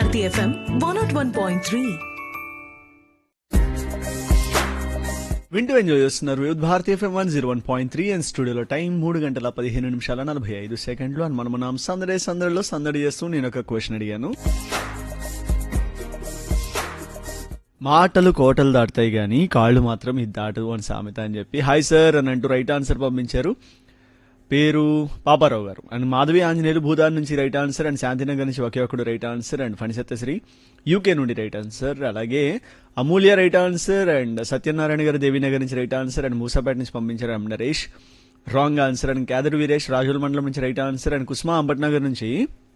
Bharati FM one nought one point three వింటూ enjoy చేస్తున్నారు youth భారతీయ FM one zero one point three and స్టూడియోలో time మూడు గంటల పదిహేను నిమిషాల నలభై ఐదు సెకండ్లు అని మనం మనం సందడి సందడిలో సందడి చేస్తూ నేను ఒక క్వశ్చన్ అడిగాను మాటలు కోటలు దాటుతాయి కానీ కాళ్ళు మాత్రం ఇది దాటు అని సామెత అని చెప్పి హాయ్ సార్ అని అంటూ రైట్ ఆన్సర్ పంపించారు పేరు పాపారావు గారు అండ్ మాధవి ఆంజనేయులు భూదాన్ నుంచి రైట్ ఆన్సర్ అండ్ శాంతినగర్ నుంచి ఒకే ఒకడు right answer and Phanisatyasri UK నుండి రైట్ ఆన్సర్ అలాగే Amulya right answer and Satyanarayana garu Devinagar నుంచి రైట్ ఆన్సర్ అండ్ మూసాపేట నుంచి పంపించారు M Naresh wrong answer and Kedar Veeresh Rajula మండలం నుంచి right answer and Kusma Ambatnagar నుంచి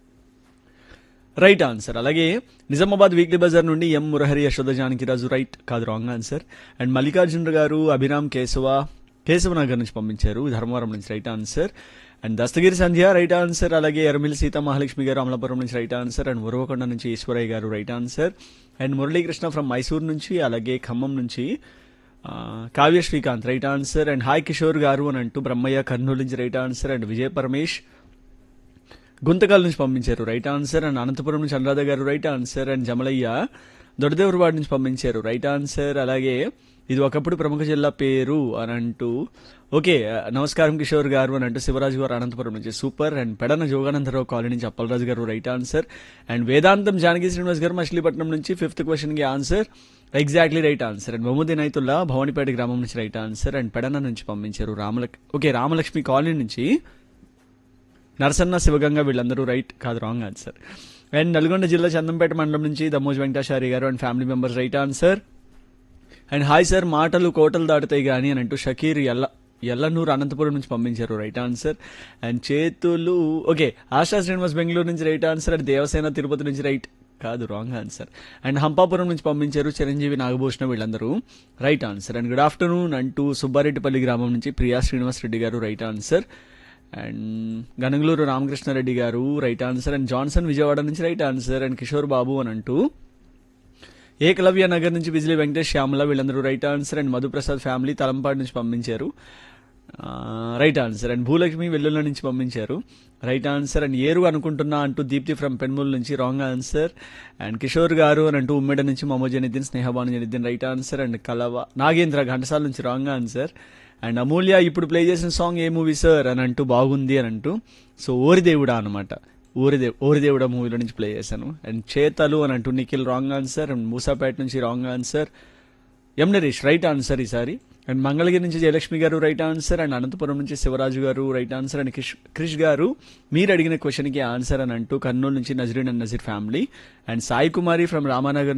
రైట్ ఆన్సర్ అలాగే నిజామాబాద్ వీక్లీ బజార్ నుండి ఎం మురహరి యశోద జానకిరాజు రైట్ కాదు wrong answer and Mallikarjuna garu Abhiram Keshava Keshavanagar నుంచి పంపించారు ధర్మవరం నుంచి right answer and Dastagiri Sandhya right answer అలాగే ఎర్మిల్ సీతా మహాలక్ష్మి గారు అమలాపురం నుంచి రైట్ ఆన్సర్ అండ్ ఉరవకొండ నుంచి Eshwaraiah garu right answer and Muralikrishna from Mysore నుంచి అలాగే ఖమ్మం నుంచి ఆ, Kavya Srikanth right answer and hi Kishore garu అని అంటూ బ్రహ్మయ్య కర్నూలు నుంచి right answer and Vijay Paramesh Guntakal నుంచి పంపించారు రైట్ ఆన్సర్ అండ్ అనంతపురం నుంచి Anuradha garu right answer and Jamalaiah Dodadevaravada నుంచి పంపించారు రైట్ ఆన్సర్ అలాగే ఇది ఒకప్పుడు ప్రముఖ జిల్లా పేరు అని అంటూ ఓకే నమస్కారం కిషోర్ గారు అని అంటూ శివరాజు గారు అనంతపురం నుంచి super and Pedana Joganandarao colony నుంచి అప్పలరాజు గారు రైట్ ఆన్సర్ అండ్ వేదాంతం జానకి శ్రీనివాస్ గారు మచిలీపట్నం నుంచి ఫిఫ్త్ క్వశ్చన్కి answer exactly right answer and Mohammed Inayatullah Bhavanipeta గ్రామం నుంచి రైట్ ఆన్సర్ అండ్ పెడన నుంచి పంపించారు రామలక్ ఓకే రామలక్ష్మి కాలనీ నుంచి నరసన్న శివగంగ వీళ్ళందరూ రైట్ కాదు రాంగ్ ఆన్సర్ అండ్ నల్గొండ జిల్లా చందంపేట మండలం నుంచి Dammoj Venkatachari garu and family members right answer and hi sir మాటలు కోటలు దాటుతాయి కానీ అని అంటూ షకీర్ ఎల్ల ఎల్లనూరు అనంతపురం నుంచి పంపించారు రైట్ ఆన్సర్ అండ్ చేతులు ఓకే ఆశా శ్రీనివాస్ బెంగళూరు నుంచి right answer and Devasena Tirupati నుంచి రైట్ కాదు రాంగ్ ఆన్సర్ అండ్ హంపాపురం నుంచి పంపించారు చిరంజీవి నాగభూషణ వీళ్ళందరూ right answer and good afternoon అంటూ సుబ్బారెడ్డిపల్లి గ్రామం నుంచి Priya Srinivas Reddy garu right answer and Ganagaluru Ramakrishnareddy garu right answer and Johnson Vijayawada నుంచి right answer and Kishore Babu అని అంటూ ఏకలవ్య నగర్ నుంచి బిజిలీ వెంకటేష్ శ్యామల వీళ్ళందరూ right answer and Madhuprasad family Talampadu నుంచి పంపించారు ఆ, right answer and Bhulakshmi Vellulla నుంచి పంపించారు రైట్ ఆన్సర్ అండ్ ఏరు అనుకుంటున్నా అంటూ దీప్తి ఫ్రమ్ పెన్మూల్ నుంచి wrong answer and Kishore garu అని అంటూ ఉమ్మెడ నుంచి మమో Janiddin Snehabanu Janiddin right answer and Kalava Nagendra Ghantasala నుంచి రాంగ్ ఆన్సర్ అండ్ అమూల్య ఇప్పుడు ప్లే చేసిన సాంగ్ ఏ మూవీ సార్ అని అంటూ బాగుంది అని అంటూ సో ఓరిదేవుడా అనమాట ఓరిదే ఓరిదేవుడా మూవీలో నుంచి ప్లే చేశాను అండ్ చేతలు అని అంటూ Nikhil wrong answer and Moosapet నుంచి wrong answer M Naresh right answer ఈసారి అండ్ మంగళగిరి నుంచి జయలక్ష్మి గారు రైట్ ఆన్సర్ అండ్ అనంతపురం నుంచి Sivaraju garu right answer and Krish Krish garu మీరు అడిగిన క్వశ్చన్కి ఆన్సర్ అని అంటూ కర్నూలు నుంచి Nazreen and Nazir family and Sai Kumari from Ramanagar